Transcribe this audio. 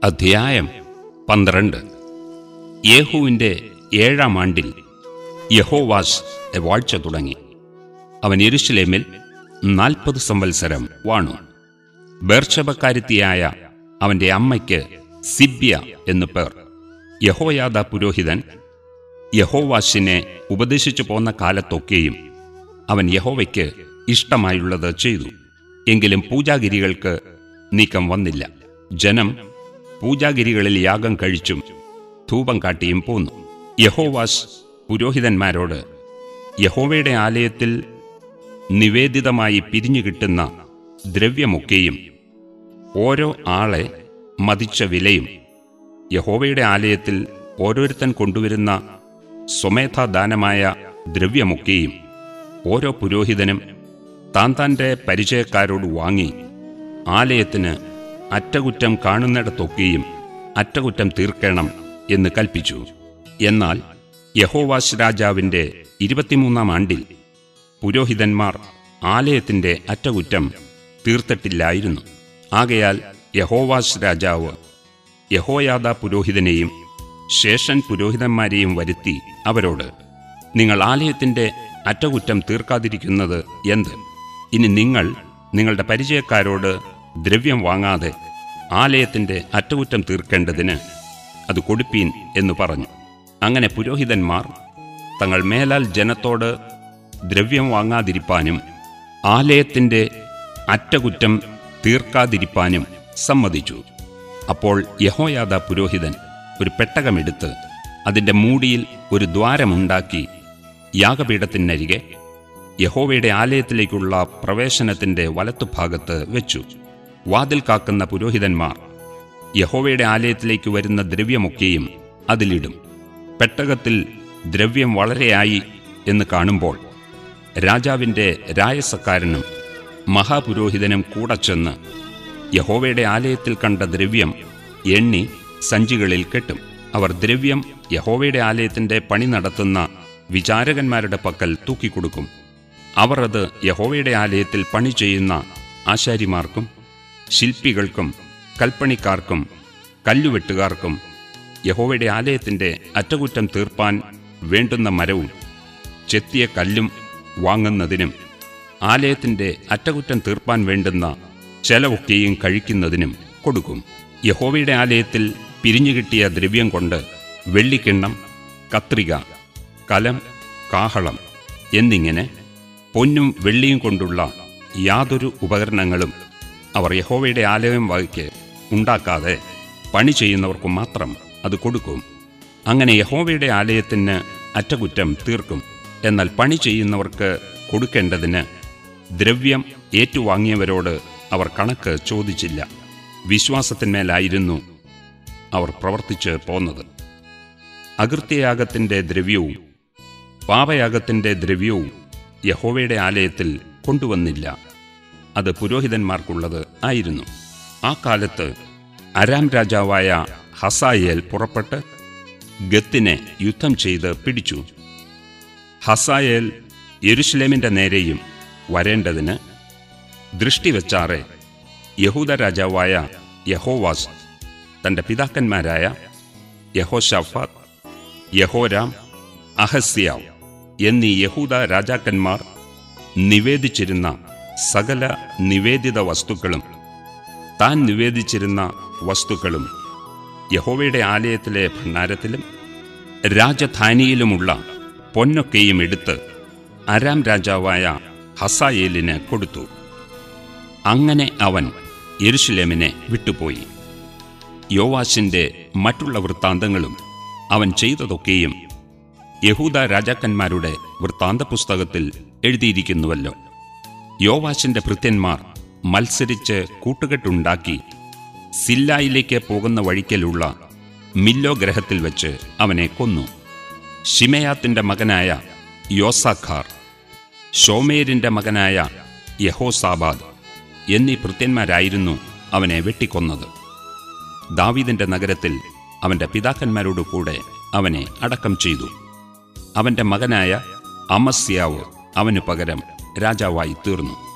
അധ്യായം പന്ത്രണ്ട് യേഹുവിൻ്റെ ഏഴാം ആണ്ടിൽ യഹോവാസ് വാഴ്ച തുടങ്ങി അവൻ യെരുശലേമിൽ നാൽപ്പത് സംവത്സരം വാണു ബേർഷബക്കാരുത്തിയായ അവന്റെ അമ്മയ്ക്ക് സിബ്യ എന്നു പേർ യഹോയാദ പുരോഹിതൻ യഹോവാശിനെ ഉപദേശിച്ചു പോന്ന കാലത്തൊക്കെയും അവൻ യഹോവയ്ക്ക് ഇഷ്ടമായുള്ളത് ചെയ്തു എങ്കിലും പൂജാഗിരികൾക്ക് നീക്കം വന്നില്ല ജനം പൂജാഗിരികളിൽ യാഗം കഴിച്ചും ധൂപം കാട്ടിയും പോന്നു യഹോവാസ് പുരോഹിതന്മാരോട് യഹോവയുടെ ആലയത്തിൽ നിവേദിതമായി പിരിഞ്ഞു കിട്ടുന്ന ദ്രവ്യമൊക്കെയും ഓരോ ആളെ മതിച്ച വിലയും യഹോവയുടെ ആലയത്തിൽ ഓരോരുത്തൻ കൊണ്ടുവരുന്ന സ്വമേധാദാനമായ ദ്രവ്യമൊക്കെയും ഓരോ പുരോഹിതനും താൻ താൻ്റെ പരിചയക്കാരോട് വാങ്ങി ആലയത്തിന് അറ്റകുറ്റം കാണുന്നിടത്തൊക്കെയും അറ്റകുറ്റം തീർക്കണം എന്ന് കൽപ്പിച്ചു എന്നാൽ യഹോവാസ് രാജാവിൻ്റെ ഇരുപത്തിമൂന്നാം ആണ്ടിൽ പുരോഹിതന്മാർ ആലയത്തിൻ്റെ അറ്റകുറ്റം തീർത്തിട്ടില്ലായിരുന്നു ആകയാൽ യഹോവാസ് രാജാവ് യഹോയാദ പുരോഹിതനെയും ശേഷൻ പുരോഹിതന്മാരെയും വരുത്തി അവരോട് നിങ്ങൾ ആലയത്തിൻ്റെ അറ്റകുറ്റം തീർക്കാതിരിക്കുന്നത് എന്ത് ഇനി നിങ്ങൾ നിങ്ങളുടെ പരിചയക്കാരോട് ദ്രവ്യം വാങ്ങാതെ ആലയത്തിൻ്റെ അറ്റകുറ്റം തീർക്കേണ്ടതിന് അത് കൊടുപ്പീൻ എന്ന് പറഞ്ഞു അങ്ങനെ പുരോഹിതന്മാർ തങ്ങൾ മേലാൽ ജനത്തോട് ദ്രവ്യം വാങ്ങാതിരിപ്പാനും ആലയത്തിൻ്റെ അറ്റകുറ്റം തീർക്കാതിരിപ്പാനും സമ്മതിച്ചു അപ്പോൾ യഹോയാദ പുരോഹിതൻ ഒരു പെട്ടകമെടുത്ത് അതിൻ്റെ മൂടിയിൽ ഒരു ദ്വാരമുണ്ടാക്കി യാഗപീഠത്തിനരികെ യഹോവയുടെ ആലയത്തിലേക്കുള്ള പ്രവേശനത്തിന്റെ വലത്തുഭാഗത്ത് വെച്ചു വാതിൽ കാക്കുന്ന പുരോഹിതന്മാർ യഹോവയുടെ ആലയത്തിലേക്ക് വരുന്ന ദ്രവ്യമൊക്കെയും അതിലിടും പെട്ടകത്തിൽ ദ്രവ്യം വളരെയായി എന്ന് കാണുമ്പോൾ രാജാവിൻ്റെ രായസക്കാരനും മഹാപുരോഹിതനും കൂടെ ചെന്ന് യഹോവയുടെ ആലയത്തിൽ കണ്ട ദ്രവ്യം എണ്ണി സഞ്ചികളിൽ കെട്ടും അവർ ദ്രവ്യം യഹോവയുടെ ആലയത്തിന്റെ പണി നടത്തുന്ന വിചാരകന്മാരുടെ പക്കൽ തൂക്കിക്കൊടുക്കും അവർ അത് യഹോവയുടെ ആലയത്തിൽ പണി ചെയ്യുന്ന ആശാരിമാർക്കും ശില്പികൾക്കും കൽപ്പണിക്കാർക്കും കല്ലുവെട്ടുകാർക്കും യഹോവയുടെ ആലയത്തിന്റെ അറ്റകുറ്റം തീർപ്പാൻ വേണ്ടുന്ന മരവും ചെത്തിയ കല്ലും വാങ്ങുന്നതിനും ആലയത്തിന്റെ അറ്റകുറ്റം തീർപ്പാൻ വേണ്ടുന്ന ചെലവൊക്കെയും കഴിക്കുന്നതിനും കൊടുക്കും യഹോവയുടെ ആലയത്തിൽ പിരിഞ്ഞുകിട്ടിയ ദ്രവ്യം കൊണ്ട് വെള്ളിക്കിണ്ണം കത്രിക കലം കാഹളം എന്നിങ്ങനെ പൊന്നും വെള്ളിയും കൊണ്ടുള്ള യാതൊരു ഉപകരണങ്ങളും അവർ യഹോവയുടെ ആലയം വകയ്ക്ക് ഉണ്ടാക്കാതെ പണി ചെയ്യുന്നവർക്ക് മാത്രം അത് കൊടുക്കും അങ്ങനെ യഹോവയുടെ ആലയത്തിന് അറ്റകുറ്റം തീർക്കും എന്നാൽ പണി ചെയ്യുന്നവർക്ക് കൊടുക്കേണ്ടതിന് ദ്രവ്യം ഏറ്റുവാങ്ങിയവരോട് അവർ കണക്ക് ചോദിച്ചില്ല വിശ്വാസത്തിന്മേലായിരുന്നു അവർ പ്രവർത്തിച്ച് പോന്നത് അകൃത്യയാഗത്തിന്റെ ദ്രവ്യവും പാപയാഗത്തിന്റെ ദ്രവ്യവും യഹോവയുടെ ആലയത്തിൽ കൊണ്ടുവന്നില്ല അത് പുരോഹിതന്മാർക്കുള്ളത് ആയിരുന്നു ആ കാലത്ത് അരാം രാജാവായ ഹസായേൽ പുറപ്പെട്ട് ഗത്തിനെ യുദ്ധം ചെയ്ത് പിടിച്ചു ഹസായേൽ യെരുഷലേമിന്റെ നേരെയും വരേണ്ടതിന് ദൃഷ്ടിവെച്ചാറെ യഹൂദ രാജാവായ യഹോവാസ് തന്റെ പിതാക്കന്മാരായ യഹോഷാഫാത്ത് യഹോരാം അഹസ്യാവ് എന്നീ യഹൂദ രാജാക്കന്മാർ നിവേദിച്ചിരുന്ന സകല നിവേദിത വസ്തുക്കളും താൻ നിവേദിച്ചിരുന്ന വസ്തുക്കളും യഹോവയുടെ ആലയത്തിലെ ഭണ്ഡാരത്തിലും രാജധാനിയിലുമുള്ള പൊന്നൊക്കെയും എടുത്ത് അരാം രാജാവായ ഹസായേലിന് കൊടുത്തു അങ്ങനെ അവൻ യെരുഷലേമിനെ വിട്ടുപോയി യോവാശിന്റെ മറ്റുള്ള വൃത്താന്തങ്ങളും അവൻ ചെയ്തതൊക്കെയും യഹൂദ രാജാക്കന്മാരുടെ വൃത്താന്ത പുസ്തകത്തിൽ എഴുതിയിരിക്കുന്നുവല്ലോ യോവാശിന്റെ ഭൃത്യന്മാർ മത്സരിച്ച് കൂട്ടുകെട്ടുണ്ടാക്കി സില്ലായിലേക്ക് പോകുന്ന വഴിക്കലുള്ള മില്ലോ ഗ്രഹത്തിൽ വെച്ച് അവനെ കൊന്നു ഷിമയാത്തിന്റെ മകനായ യോസാഖാർ ഷോമേരിന്റെ മകനായ യഹോസാബാദ് എന്നീ ഭൃത്യന്മാരായിരുന്നു അവനെ വെട്ടിക്കൊന്നത് ദാവീദിന്റെ നഗരത്തിൽ അവന്റെ പിതാക്കന്മാരോടു കൂടെ അവനെ അടക്കം ചെയ്തു അവന്റെ മകനായ അമസ്യാവ് അവനു പകരം രാജാവായി തീർന്നു